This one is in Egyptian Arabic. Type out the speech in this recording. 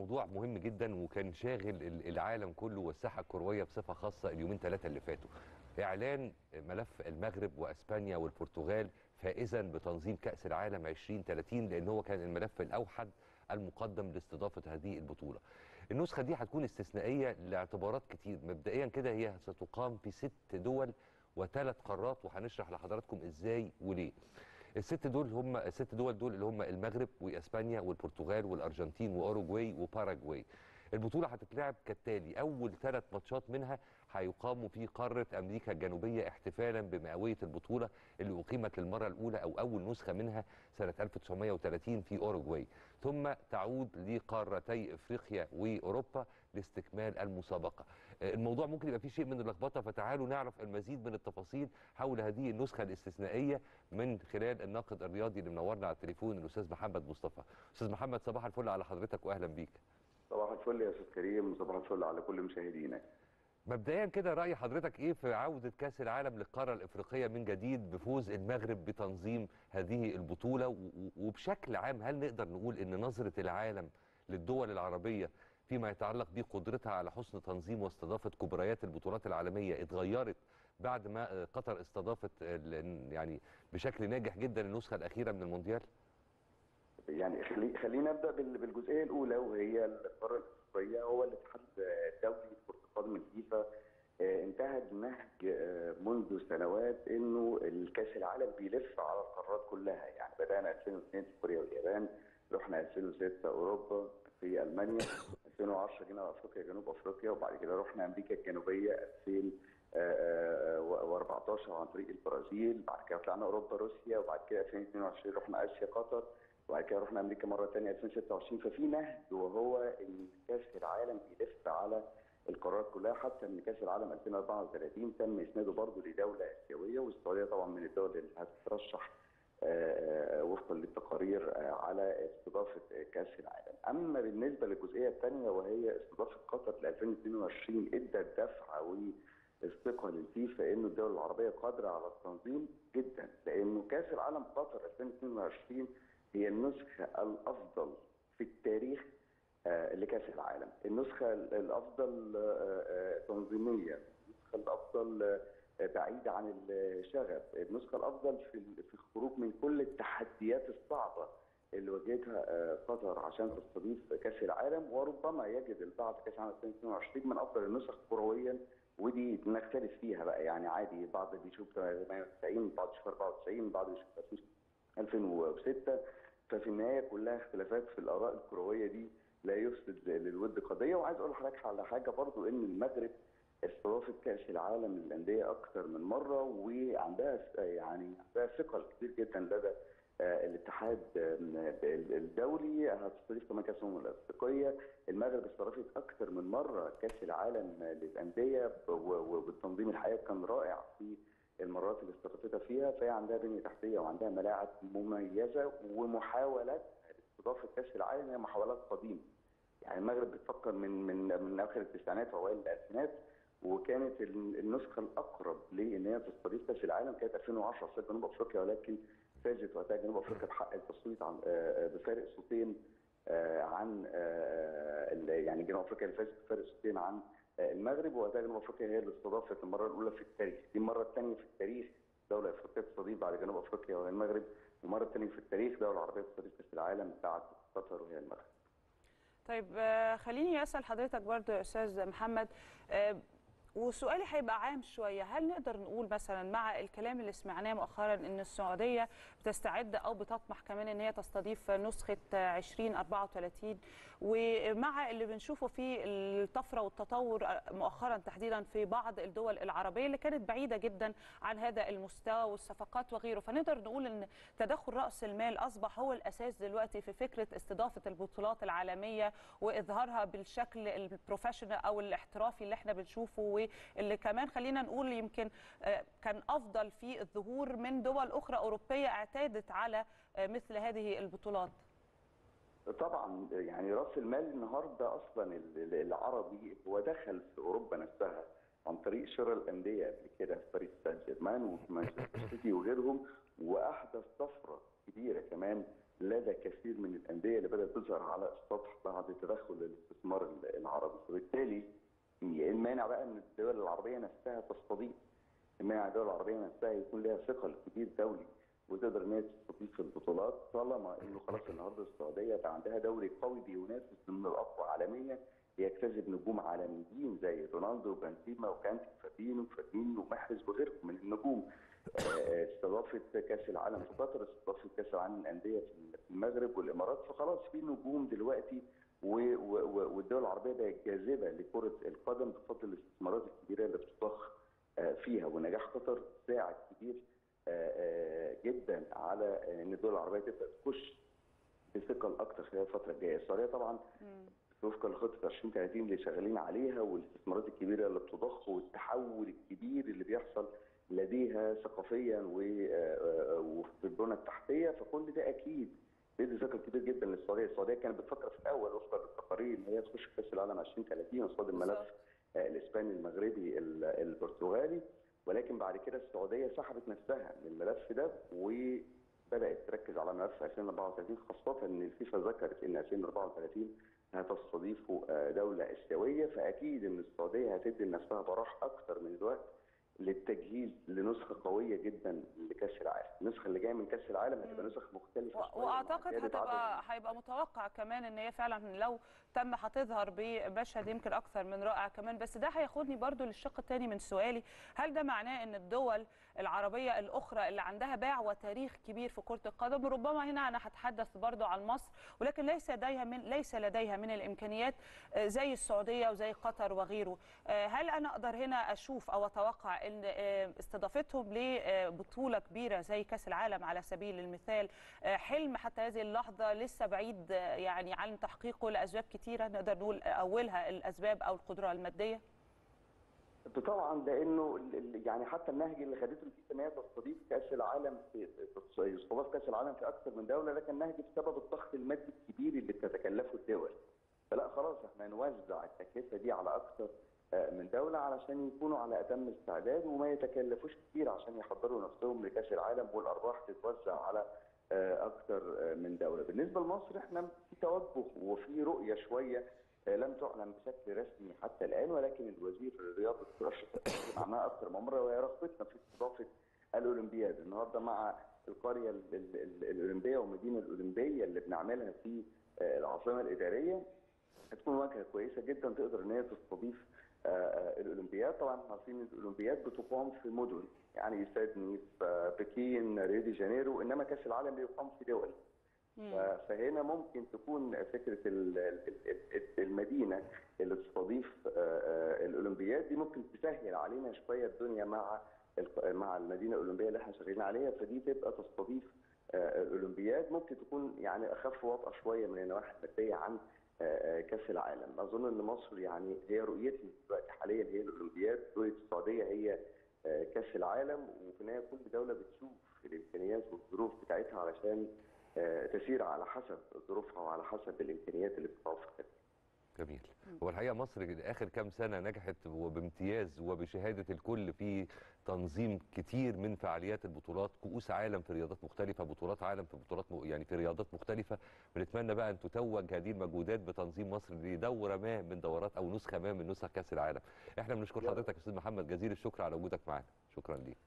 موضوع مهم جدا وكان شاغل ال- العالم كله والساحه الكرويه بصفه خاصه اليومين ثلاثه اللي فاتوا اعلان ملف المغرب واسبانيا والبرتغال فائزا بتنظيم كاس العالم 2030 لان هو كان الملف الاوحد المقدم لاستضافه هذه البطوله. النسخه دي هتكون استثنائيه لاعتبارات كتير مبدئيا كده هي ستقام في ست دول وثلاث قارات وهنشرح لحضراتكم ازاي وليه. الست دول هم الست دول دول اللي هم المغرب واسبانيا والبرتغال والارجنتين واوروجواي وباراجواي. البطوله هتتلعب كالتالي اول ثلاث ماتشات منها هيقاموا في قاره امريكا الجنوبيه احتفالا بمئويه البطوله اللي اقيمت للمره الاولى او اول نسخه منها سنه 1930 في اوروجواي ثم تعود لقارتي افريقيا واوروبا لاستكمال المسابقه آه، الموضوع ممكن يبقى فيه شيء من اللخبطه فتعالوا نعرف المزيد من التفاصيل حول هذه النسخه الاستثنائيه من خلال الناقد الرياضي اللي منورنا على التليفون الاستاذ محمد مصطفى استاذ محمد صباح الفل على حضرتك واهلا بيك صباح الفل يا استاذ كريم وصباح الفل على كل مشاهدينا مبدئيا كده راي حضرتك ايه في عوده كاس العالم للقاره الافريقيه من جديد بفوز المغرب بتنظيم هذه البطوله و- و- وبشكل عام هل نقدر نقول ان نظره العالم للدول العربيه فيما يتعلق بقدرتها على حسن تنظيم واستضافه كبريات البطولات العالميه اتغيرت بعد ما آه، قطر استضافت ال- يعني بشكل ناجح جدا النسخه الاخيره من المونديال؟ يعني خلي خلينا نبدا بال- بالجزئيه الاولى وهي القاره الافريقيه هو الاتحاد الدولي لكره القدم الفيفا آه، انتهج نهج آه، منذ سنوات انه الكاس العالم بيلف على القارات كلها يعني بدانا 2002 في كوريا واليابان رحنا 2006 اوروبا في المانيا 2010 جينا افريقيا جنوب افريقيا وبعد كده رحنا امريكا الجنوبيه 2014 عن طريق البرازيل بعد كده طلعنا اوروبا روسيا وبعد كده 2022 رحنا اسيا قطر وبعد كده رحنا امريكا مره ثانيه 2026 ففي نهج وهو ان كاس العالم بيلف على القارات كلها حتى ان كاس العالم 2034 تم اسناده برضه لدوله اسيويه والسعوديه طبعا من الدول اللي هتترشح آه، وفقا للتقارير آه، على استضافه آه، كاس العالم. اما بالنسبه للجزئيه الثانيه وهي استضافه قطر ل 2022 ادت دفعه والثقه للفيفا انه الدول العربيه قادره على التنظيم جدا لانه كاس العالم قطر 2022 هي النسخه الافضل في التاريخ آه، لكاس العالم، النسخه الافضل آه، آه، تنظيميا، النسخه الافضل آه، بعيده عن الشغب، النسخه الافضل في في الخروج من كل التحديات الصعبه اللي واجهتها آه، قطر عشان تستضيف كاس العالم وربما يجد البعض كاس العالم 2022 من افضل النسخ كرويا ودي نختلف فيها بقى يعني عادي بعض بيشوف 98 بعض يشوف 94 بعض يشوف 2006 ففي النهايه كلها اختلافات في الاراء الكرويه دي لا يفسد للود قضيه وعايز اقول لحضرتك على حاجه برضو ان المغرب استضافت كاس العالم للانديه اكثر من مره وعندها س- يعني عندها ثقل كبير جدا لدى آه، الاتحاد آه، الدولي هتستضيف كمان كاس الامم الافريقيه المغرب استضافت اكثر من مره كاس العالم للانديه ب- و- و- والتنظيم الحقيقه كان رائع في المرات اللي استضافتها فيها فهي عندها بنيه تحتيه وعندها ملاعب مميزه ومحاولات استضافه كاس العالم هي محاولات قديمه يعني المغرب بتفكر من من من اخر التسعينات واوائل الالفينات وكانت ال- النسخه الاقرب لان هي تستضيف كاس العالم كانت 2010 في جنوب افريقيا ولكن فازت وقتها جنوب افريقيا بحق التصويت عن آه، آه، بفارق صوتين آه، عن آه، ال- يعني جنوب افريقيا اللي فازت بفارق صوتين عن آه، المغرب وقتها جنوب افريقيا هي اللي استضافت المره الاولى في التاريخ دي المره الثانيه في التاريخ دوله افريقيه تستضيف بعد جنوب افريقيا وهي المغرب والمره الثانيه في التاريخ دوله عربيه تستضيف كاس العالم بعد قطر وهي المغرب طيب آه، خليني اسال حضرتك برضو يا استاذ محمد آه، وسؤالي هيبقى عام شويه هل نقدر نقول مثلا مع الكلام اللي سمعناه مؤخرا ان السعوديه بتستعد او بتطمح كمان ان هي تستضيف نسخه 2034 ومع اللي بنشوفه في الطفره والتطور مؤخرا تحديدا في بعض الدول العربيه اللي كانت بعيده جدا عن هذا المستوى والصفقات وغيره فنقدر نقول ان تدخل راس المال اصبح هو الاساس دلوقتي في فكره استضافه البطولات العالميه واظهارها بالشكل البروفيشنال او الاحترافي اللي احنا بنشوفه واللي كمان خلينا نقول يمكن آه، كان افضل في الظهور من دول اخرى اوروبيه اعتادت على آه، مثل هذه البطولات طبعا يعني راس المال النهارده اصلا ال- ال- العربي هو دخل في اوروبا نفسها عن طريق شراء الانديه قبل كده في باريس سان جيرمان وفي مانشستر سيتي وغيرهم واحدث طفره كبيره كمان لدى كثير من الانديه اللي بدات تظهر على السطح بعد تدخل الاستثمار العربي فبالتالي المانع بقى ان الدول العربيه نفسها تستضيف المانع الدول العربيه نفسها يكون لها ثقل كبير دولي وتقدر ان هي تستضيف البطولات طالما انه خلاص النهارده السعوديه بقى عندها دوري قوي بينافس من الاقوى عالميا بيجتذب نجوم عالميين زي رونالدو وبنزيما وكانتي وفابينو وفابينو ومحرز وغيرهم من النجوم آه، استضافه كاس العالم في قطر استضافه كاس العالم للانديه في المغرب والامارات فخلاص في نجوم دلوقتي و- و- و- والدول العربيه بقت جاذبه لكره القدم بفضل الاستثمارات الكبيره اللي بتضخ آه، فيها ونجاح قطر ساعد كبير آه، آه، جدا على ان الدول العربيه تبدا تخش بثقل اكتر خلال الفتره الجايه، السعوديه طبعا مم. وفقا لخطه 2030 اللي شغالين عليها والاستثمارات الكبيره اللي بتضخ والتحول الكبير اللي بيحصل لديها ثقافيا و- آه، آه، وفي البنى التحتيه فكل ده اكيد بيدي ثقل كبير جدا للسعوديه، السعوديه كانت بتفكر في الاول وفقا للتقارير ان هي تخش كاس العالم 2030 قصاد الملف بالظبط. آه، الاسباني المغربي ال- البرتغالي ولكن بعد كده السعوديه سحبت نفسها من الملف ده وبدات تركز على ملف 2034 خاصه ان الفيفا ذكرت ان 2034 هتستضيف آه، دوله اسيويه فاكيد ان السعوديه هتدي لنفسها براح اكتر من الوقت للتجهيز لنسخه قويه جدا لكاس العالم، النسخه اللي جايه من كاس العالم هتبقى نسخ مختلفه و- شوية مع واعتقد زيادة هتبقى عدد هيبقى متوقع كمان ان هي فعلا لو تم هتظهر بمشهد يمكن اكثر من رائع كمان بس ده هياخدني برضو للشق الثاني من سؤالي هل ده معناه ان الدول العربيه الاخرى اللي عندها باع وتاريخ كبير في كره القدم ربما هنا انا هتحدث برضو عن مصر ولكن ليس لديها من ليس لديها من الامكانيات آه، زي السعوديه وزي قطر وغيره آه، هل انا اقدر هنا اشوف او اتوقع ان آه، استضافتهم لبطوله كبيره زي كاس العالم على سبيل المثال آه، حلم حتى هذه اللحظه لسه بعيد آه، يعني عن تحقيقه لاسباب كتيره نقدر نقول اولها الاسباب او القدره الماديه طبعا لانه ال- ال- يعني حتى النهج اللي خدته الفيفا ان هي تستضيف كاس العالم في في- يستضاف كاس العالم في اكثر من دوله ده كان نهج بسبب الضغط المادي الكبير اللي بتتكلفه الدول. فلا خلاص احنا نوزع التكلفه دي على اكثر آه، من دوله علشان يكونوا على اتم استعداد وما يتكلفوش كتير عشان يحضروا نفسهم لكاس العالم والارباح تتوزع على آه، اكثر آه، من دوله. بالنسبه لمصر احنا في توجه وفي رؤيه شويه آه، لم تعلن بشكل رسمي حتى الان ولكن الوزير الرياضه الدكتور اشرف اتكلم عنها اكثر من مره وهي رغبتنا في استضافه الاولمبياد النهارده مع القريه ال- ال- ال- الاولمبيه والمدينه الاولمبيه اللي بنعملها في آه، العاصمه الاداريه هتكون واجهه كويسه جدا تقدر ان هي تستضيف آه، آه، الاولمبياد طبعا احنا عارفين ان الاولمبياد بتقام في مدن يعني سيدني في آه، بكين ريو دي جانيرو انما كاس العالم بيقام في دول ف- فهنا ممكن تكون فكره ال- ال- ال- المدينه اللي تستضيف آه، آه، الاولمبياد دي ممكن تسهل علينا شويه الدنيا مع الق- مع المدينه الاولمبيه اللي احنا شغالين عليها فدي تبقى تستضيف آه، الاولمبياد ممكن تكون يعني اخف وطأه شويه من النواحي الماديه عن آه، آه، كاس العالم اظن ان مصر يعني هي رؤيتي دلوقتي حاليا هي الاولمبياد رؤيه السعوديه هي آه، كاس العالم وفي النهايه كل دوله بتشوف الامكانيات والظروف بتاعتها علشان آه، تسير على حسب ظروفها وعلى حسب الامكانيات اللي بتتوفر جميل هو الحقيقه مصر اخر كام سنه نجحت وبامتياز وبشهاده الكل في تنظيم كتير من فعاليات البطولات كؤوس عالم في رياضات مختلفه بطولات عالم في بطولات م... يعني في رياضات مختلفه بنتمنى بقى ان تتوج هذه المجهودات بتنظيم مصر لدوره ما من دورات او نسخه ما من نسخ كاس العالم احنا بنشكر يلا. حضرتك يا استاذ محمد جزيل الشكر على وجودك معانا شكرا ليك